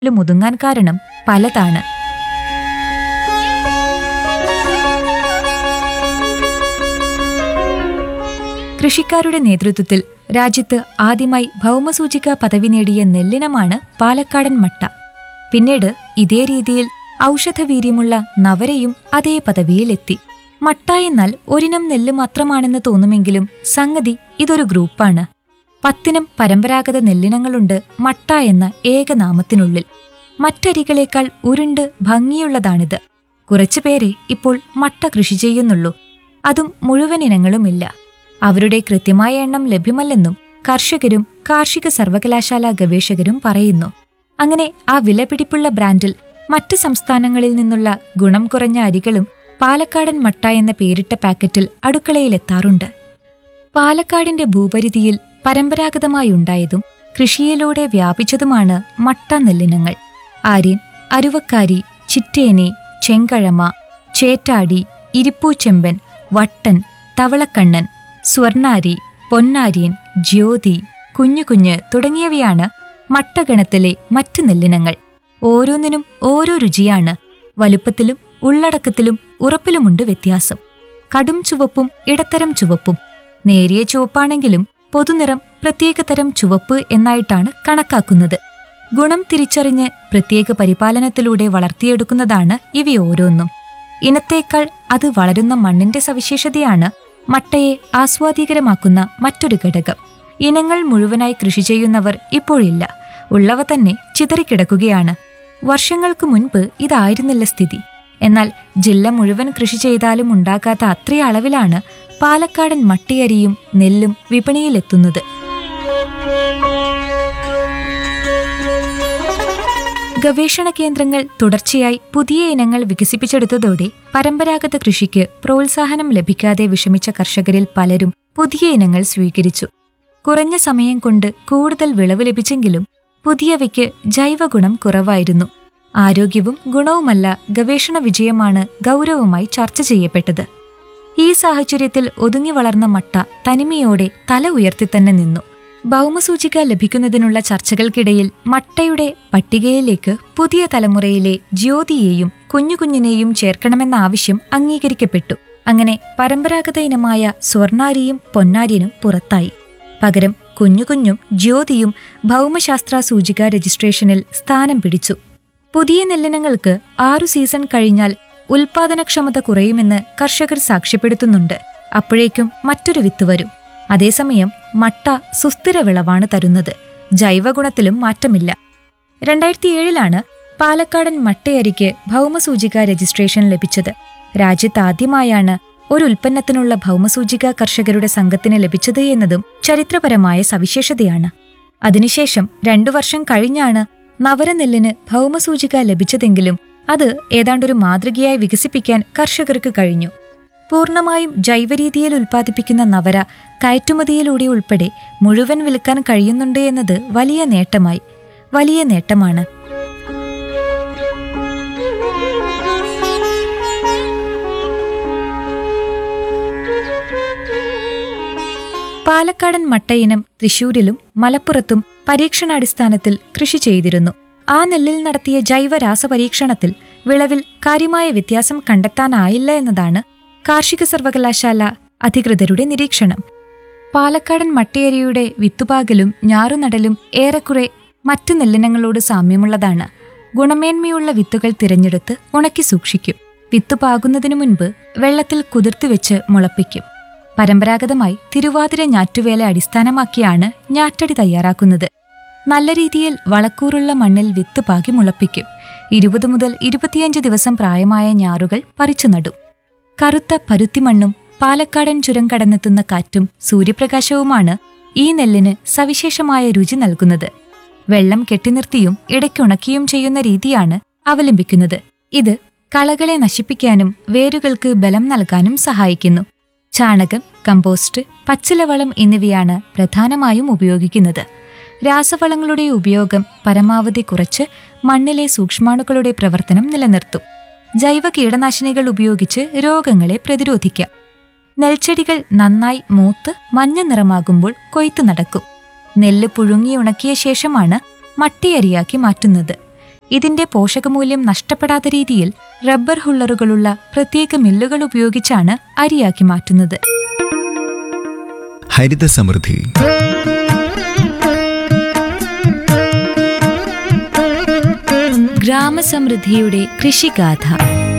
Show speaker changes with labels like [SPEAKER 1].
[SPEAKER 1] ലും ഒതുങ്ങാൻ കാരണം പലതാണ് കൃഷിക്കാരുടെ നേതൃത്വത്തിൽ രാജ്യത്ത് ആദ്യമായി ഭൗമസൂചിക പദവി നേടിയ നെല്ലിനമാണ് പാലക്കാടൻ മട്ട പിന്നീട് ഇതേ രീതിയിൽ ഔഷധവീര്യമുള്ള നവരയും അതേ പദവിയിലെത്തി മട്ട എന്നാൽ ഒരിനം നെല്ല് മാത്രമാണെന്ന് തോന്നുമെങ്കിലും സംഗതി ഇതൊരു ഗ്രൂപ്പാണ് പത്തിനം പരമ്പരാഗത നെല്ലിനങ്ങളുണ്ട് മട്ട എന്ന ഏകനാമത്തിനുള്ളിൽ മറ്റരികളേക്കാൾ ഉരുണ്ട് ഭംഗിയുള്ളതാണിത് കുറച്ചുപേരെ ഇപ്പോൾ മട്ട കൃഷി ചെയ്യുന്നുള്ളൂ അതും മുഴുവൻ ഇനങ്ങളുമില്ല അവരുടെ കൃത്യമായ എണ്ണം ലഭ്യമല്ലെന്നും കർഷകരും കാർഷിക സർവകലാശാല ഗവേഷകരും പറയുന്നു അങ്ങനെ ആ വിലപിടിപ്പുള്ള ബ്രാൻഡിൽ മറ്റ് സംസ്ഥാനങ്ങളിൽ നിന്നുള്ള ഗുണം കുറഞ്ഞ അരികളും പാലക്കാടൻ മട്ട എന്ന പേരിട്ട പാക്കറ്റിൽ അടുക്കളയിലെത്താറുണ്ട് പാലക്കാടിന്റെ ഭൂപരിധിയിൽ പരമ്പരാഗതമായുണ്ടായതും കൃഷിയിലൂടെ വ്യാപിച്ചതുമാണ് മട്ട നെല്ലിനങ്ങൾ ആര്യൻ അരുവക്കാരി ചിറ്റേനെ ചെങ്കഴമ ചേറ്റാടി ഇരിപ്പൂച്ചെമ്പൻ വട്ടൻ തവളക്കണ്ണൻ സ്വർണാരി പൊന്നാര്യൻ ജ്യോതി കുഞ്ഞുകുഞ്ഞ് തുടങ്ങിയവയാണ് മട്ടഗണത്തിലെ മറ്റ് നെല്ലിനങ്ങൾ ഓരോന്നിനും ഓരോ രുചിയാണ് വലുപ്പത്തിലും ഉള്ളടക്കത്തിലും ഉറപ്പിലുമുണ്ട് വ്യത്യാസം കടും ചുവപ്പും ഇടത്തരം ചുവപ്പും നേരിയ ചുവപ്പാണെങ്കിലും പൊതുനിറം പ്രത്യേകതരം ചുവപ്പ് എന്നായിട്ടാണ് കണക്കാക്കുന്നത് ഗുണം തിരിച്ചറിഞ്ഞ് പ്രത്യേക പരിപാലനത്തിലൂടെ വളർത്തിയെടുക്കുന്നതാണ് ഇവയോരോന്നും ഇനത്തേക്കാൾ അത് വളരുന്ന മണ്ണിന്റെ സവിശേഷതയാണ് മട്ടയെ ആസ്വാദികരമാക്കുന്ന മറ്റൊരു ഘടകം ഇനങ്ങൾ മുഴുവനായി കൃഷി ചെയ്യുന്നവർ ഇപ്പോഴില്ല ഉള്ളവ തന്നെ ചിതറിക്കിടക്കുകയാണ് വർഷങ്ങൾക്ക് മുൻപ് ഇതായിരുന്നില്ല സ്ഥിതി എന്നാൽ ജില്ല മുഴുവൻ കൃഷി ചെയ്താലും ഉണ്ടാകാത്ത അത്ര അളവിലാണ് പാലക്കാടൻ മട്ടിയരിയും നെല്ലും വിപണിയിലെത്തുന്നത് ഗവേഷണ കേന്ദ്രങ്ങൾ തുടർച്ചയായി പുതിയ ഇനങ്ങൾ വികസിപ്പിച്ചെടുത്തതോടെ പരമ്പരാഗത കൃഷിക്ക് പ്രോത്സാഹനം ലഭിക്കാതെ വിഷമിച്ച കർഷകരിൽ പലരും പുതിയ ഇനങ്ങൾ സ്വീകരിച്ചു കുറഞ്ഞ സമയം കൊണ്ട് കൂടുതൽ വിളവ് ലഭിച്ചെങ്കിലും പുതിയവയ്ക്ക് ജൈവഗുണം കുറവായിരുന്നു ആരോഗ്യവും ഗുണവുമല്ല ഗവേഷണ വിജയമാണ് ഗൗരവമായി ചർച്ച ചെയ്യപ്പെട്ടത് ഈ സാഹചര്യത്തിൽ ഒതുങ്ങി വളർന്ന മട്ട തനിമയോടെ തല ഉയർത്തി തന്നെ നിന്നു ഭൗമസൂചിക ലഭിക്കുന്നതിനുള്ള ചർച്ചകൾക്കിടയിൽ മട്ടയുടെ പട്ടികയിലേക്ക് പുതിയ തലമുറയിലെ ജ്യോതിയെയും കുഞ്ഞുകുഞ്ഞിനെയും ചേർക്കണമെന്ന ആവശ്യം അംഗീകരിക്കപ്പെട്ടു അങ്ങനെ പരമ്പരാഗത ഇനമായ സ്വർണാരിയും പൊന്നാരിയനും പുറത്തായി പകരം കുഞ്ഞുകുഞ്ഞും ജ്യോതിയും ഭൗമശാസ്ത്ര സൂചിക രജിസ്ട്രേഷനിൽ സ്ഥാനം പിടിച്ചു പുതിയ നെല്ലിനങ്ങൾക്ക് ആറു സീസൺ കഴിഞ്ഞാൽ ഉൽപാദനക്ഷമത കുറയുമെന്ന് കർഷകർ സാക്ഷ്യപ്പെടുത്തുന്നുണ്ട് അപ്പോഴേക്കും മറ്റൊരു വിത്ത് വരും അതേസമയം മട്ട സുസ്ഥിര വിളവാണ് തരുന്നത് ജൈവഗുണത്തിലും മാറ്റമില്ല രണ്ടായിരത്തി ഏഴിലാണ് പാലക്കാടൻ മട്ടയരിക്ക് ഭൗമസൂചിക രജിസ്ട്രേഷൻ ലഭിച്ചത് രാജ്യത്ത് ആദ്യമായാണ് ഒരു ഉൽപ്പന്നത്തിനുള്ള ഭൗമസൂചിക കർഷകരുടെ സംഘത്തിന് ലഭിച്ചത് എന്നതും ചരിത്രപരമായ സവിശേഷതയാണ് അതിനുശേഷം രണ്ടു വർഷം കഴിഞ്ഞാണ് നവരനെല്ലിന് ഭൗമസൂചിക ലഭിച്ചതെങ്കിലും അത് ഏതാണ്ടൊരു മാതൃകയായി വികസിപ്പിക്കാൻ കർഷകർക്ക് കഴിഞ്ഞു പൂർണ്ണമായും ജൈവരീതിയിൽ ഉൽപ്പാദിപ്പിക്കുന്ന നവര കയറ്റുമതിയിലൂടെ ഉൾപ്പെടെ മുഴുവൻ വിൽക്കാൻ കഴിയുന്നുണ്ട് എന്നത് വലിയ നേട്ടമായി വലിയ നേട്ടമാണ് പാലക്കാടൻ മട്ടയിനം തൃശൂരിലും മലപ്പുറത്തും പരീക്ഷണാടിസ്ഥാനത്തിൽ കൃഷി ചെയ്തിരുന്നു ആ നെല്ലിൽ നടത്തിയ ജൈവ രാസപരീക്ഷണത്തിൽ വിളവിൽ കാര്യമായ വ്യത്യാസം കണ്ടെത്താനായില്ല എന്നതാണ് കാർഷിക സർവകലാശാല അധികൃതരുടെ നിരീക്ഷണം പാലക്കാടൻ മട്ടയരിയുടെ വിത്തുപാകലും ഞാറുനടലും ഏറെക്കുറെ മറ്റു നെല്ലിനങ്ങളോട് സാമ്യമുള്ളതാണ് ഗുണമേന്മയുള്ള വിത്തുകൾ തിരഞ്ഞെടുത്ത് ഉണക്കി സൂക്ഷിക്കും വിത്ത് പാകുന്നതിനു മുൻപ് വെള്ളത്തിൽ കുതിർത്തുവെച്ച് മുളപ്പിക്കും പരമ്പരാഗതമായി തിരുവാതിര ഞാറ്റുവേല അടിസ്ഥാനമാക്കിയാണ് ഞാറ്റടി തയ്യാറാക്കുന്നത് നല്ല രീതിയിൽ വളക്കൂറുള്ള മണ്ണിൽ വിത്ത് പാകി മുളപ്പിക്കും ഇരുപത് മുതൽ ഇരുപത്തിയഞ്ച് ദിവസം പ്രായമായ ഞാറുകൾ പറിച്ചു നടും കറുത്ത പരുത്തിമണ്ണും പാലക്കാടൻ ചുരം കടന്നെത്തുന്ന കാറ്റും സൂര്യപ്രകാശവുമാണ് ഈ നെല്ലിന് സവിശേഷമായ രുചി നൽകുന്നത് വെള്ളം കെട്ടിനിർത്തിയും ഇടയ്ക്കുണക്കിയും ചെയ്യുന്ന രീതിയാണ് അവലംബിക്കുന്നത് ഇത് കളകളെ നശിപ്പിക്കാനും വേരുകൾക്ക് ബലം നൽകാനും സഹായിക്കുന്നു ചാണകം കമ്പോസ്റ്റ് പച്ചിലവളം എന്നിവയാണ് പ്രധാനമായും ഉപയോഗിക്കുന്നത് രാസവളങ്ങളുടെ ഉപയോഗം പരമാവധി കുറച്ച് മണ്ണിലെ സൂക്ഷ്മാണുക്കളുടെ പ്രവർത്തനം നിലനിർത്തും ജൈവ കീടനാശിനികൾ ഉപയോഗിച്ച് രോഗങ്ങളെ പ്രതിരോധിക്കാം നെൽച്ചെടികൾ നന്നായി മൂത്ത് മഞ്ഞ നിറമാകുമ്പോൾ കൊയ്ത്തു നടക്കും നെല്ല് പുഴുങ്ങി ഉണക്കിയ ശേഷമാണ് മട്ടിയരിയാക്കി മാറ്റുന്നത് ഇതിന്റെ പോഷകമൂല്യം നഷ്ടപ്പെടാത്ത രീതിയിൽ റബ്ബർ ഹുള്ളറുകളുള്ള പ്രത്യേക മില്ലുകൾ ഉപയോഗിച്ചാണ് അരിയാക്കി മാറ്റുന്നത്
[SPEAKER 2] ഹരിത സമൃദ്ധി
[SPEAKER 1] ഗ്രാമസമൃദ്ധിയുടെ കൃഷിഗാഥ